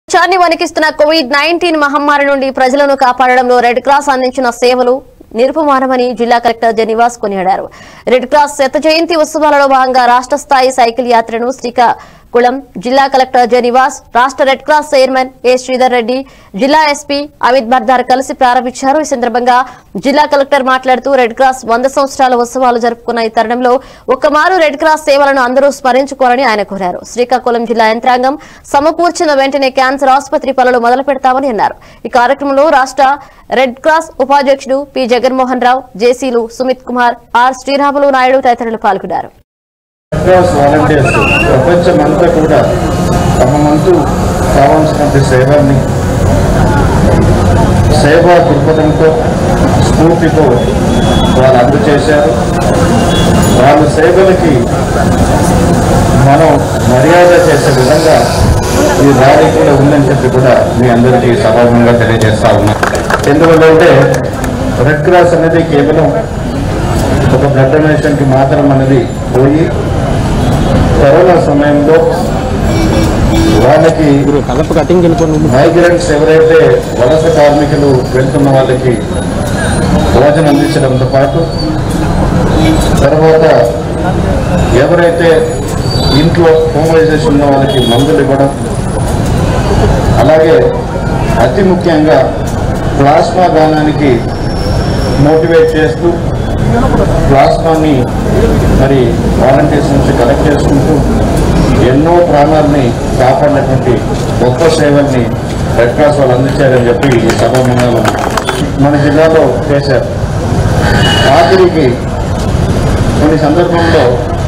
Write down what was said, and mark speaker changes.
Speaker 1: దేశాన్ని వణికిస్తున్న Covid nineteen మహమ్మారి నుండి ప్రజలను కాపాడడంలో రెడ్ క్రాస్ అందించిన సేవలు నిరుపమానమని జిల్లా కలెక్టర్ జెనివాస్ కొనియాడారు రెడ్ క్రాస్ శత జయంతి ఉత్సవాలలో భాగంగా రాష్ట్ర స్థాయి సైకిల్ యాత్రను శ్రీకాకుళం జిల్లా కలెక్టర్ జెనివాస్ రాష్ట్ర red cross chairman A Sridhar Reddy జిల్లా ఎస్పీ అమిత్ బర్దార్ కలిసి ప్రారంభించారు ఈ సందర్భంగా జిల్లా కలెక్టర్ మాట్లాడుతూ రెడ్ క్రాస్ వంద సంవత్సరాల ఉత్సవాలు జరుపుకున్న ఈ తరుణంలో ఒక్కమారు రెడ్ క్రాస్ సేవలను అందరూ స్మరించుకోవాలని ఆయన కోరారు శ్రీకాకుళం జిల్లా యంత్రాంగం సమకూర్చిన వెంటనే క్యాన్సర్ ఆసుపత్రి పనులు మొదలు పెడతామని అన్నారు ఈ కార్యక్రమంలో రాష్ట్ర రెడ్ క్రాస్ ఉపాధ్యక్షుడు పి జగన్మోహన్ రావు జేసీలు సుమిత్ కుమార్ ఆర్ శ్రీరాములు నాయుడు తదితరులు పాల్గొన్నారు
Speaker 2: క్రాస్ వాలంటీర్స్ ప్రపంచమంతా కూడా తమ వంతు కావాల్సినటువంటి సేవల్ని సేవా దృక్పథంతో స్ఫూర్తితో వాళ్ళు అందజేశారు వాళ్ళ సేవలకి మనం మర్యాద చేసే విధంగా ఈ ర్యాలీ కూడా ఉందని చెప్పి కూడా మీ అందరికీ సభాముఖంగా తెలియజేస్తా ఉన్నాం ఎందువల్ల అంటే రెడ్ క్రాస్ అనేది కేవలం ఒక బ్లడ్ డొనేషన్కి మాత్రం అనేది పోయి కరోనా సమయంలో వాళ్ళకి
Speaker 3: కలప కటింగ్ వెళ్ళిపోండి
Speaker 2: మైగ్రెంట్స్ ఎవరైతే వలస కార్మికులు వెళ్తున్న వాళ్ళకి భోజనం అందించడంతో పాటు తర్వాత ఎవరైతే ఇంట్లో హోమలైజేషన్ ఉన్న వాళ్ళకి మందులు ఇవ్వడం అలాగే అతి ముఖ్యంగా ప్లాస్మా దానానికి మోటివేట్ చేస్తూ ప్లాస్మాని మరి వాలంటీర్స్ నుంచి కలెక్ట్ చేసుకుంటూ ఎన్నో ప్రాణాలని కాపాడినటువంటి గొప్ప సేవల్ని రెడ్ క్రాస్ వాళ్ళు అందించారని చెప్పి ఈ సభాముఖంగా మన జిల్లాలో చేశారు ఆఖరికి కొన్ని సందర్భంలో